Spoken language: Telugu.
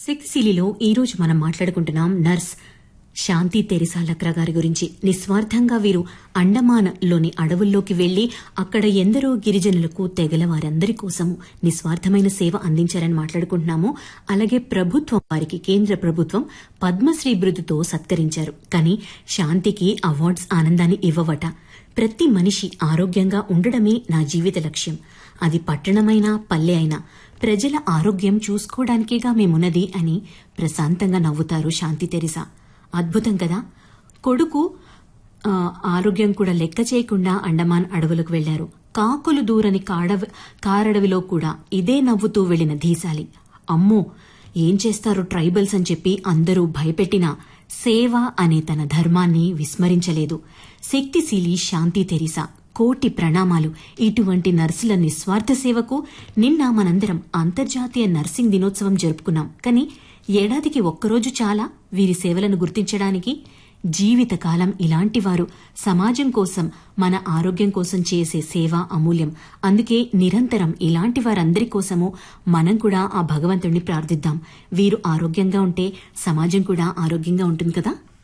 శక్తిశీలిలో ఈరోజు మనం మాట్లాడుకుంటున్నాం నర్స్ శాంతి తెరిసా లక్రా గారి గురించి నిస్వార్థంగా వీరు అండమాన్లోని అడవుల్లోకి వెళ్లి అక్కడ ఎందరో గిరిజనులకు తెగల వారందరి కోసము నిస్వార్థమైన సేవ అందించారని మాట్లాడుకుంటున్నాము అలాగే ప్రభుత్వం వారికి కేంద్ర ప్రభుత్వం పద్మశ్రీ బిరుదుతో సత్కరించారు కానీ శాంతికి అవార్డ్స్ ఆనందాన్ని ఇవ్వవట ప్రతి మనిషి ఆరోగ్యంగా ఉండడమే నా జీవిత లక్ష్యం అది పట్టణమైనా పల్లె అయినా ప్రజల ఆరోగ్యం చూసుకోవడానికేగా మేమున్నది అని ప్రశాంతంగా నవ్వుతారు శాంతి తెరిసా అద్భుతం కదా కొడుకు ఆ, ఆరోగ్యం కూడా లెక్క చేయకుండా అండమాన్ అడవులకు వెళ్లారు కాకులు దూరని కాడవ కారడవిలో కూడా ఇదే నవ్వుతూ వెళ్లిన ధీశాలి అమ్మో ఏం చేస్తారు ట్రైబల్స్ అని చెప్పి అందరూ భయపెట్టినా సేవ అనే తన ధర్మాన్ని విస్మరించలేదు శక్తిశీలి శాంతి తెరిసా కోటి ప్రణామాలు ఇటువంటి నర్సుల నిస్వార్థ సేవకు నిన్న మనందరం అంతర్జాతీయ నర్సింగ్ దినోత్సవం జరుపుకున్నాం కానీ ఏడాదికి ఒక్కరోజు చాలా వీరి సేవలను గుర్తించడానికి జీవితకాలం ఇలాంటి వారు సమాజం కోసం మన ఆరోగ్యం కోసం చేసే సేవ అమూల్యం అందుకే నిరంతరం ఇలాంటి వారందరి కోసము మనం కూడా ఆ భగవంతుణ్ణి ప్రార్థిద్దాం వీరు ఆరోగ్యంగా ఉంటే సమాజం కూడా ఆరోగ్యంగా ఉంటుంది కదా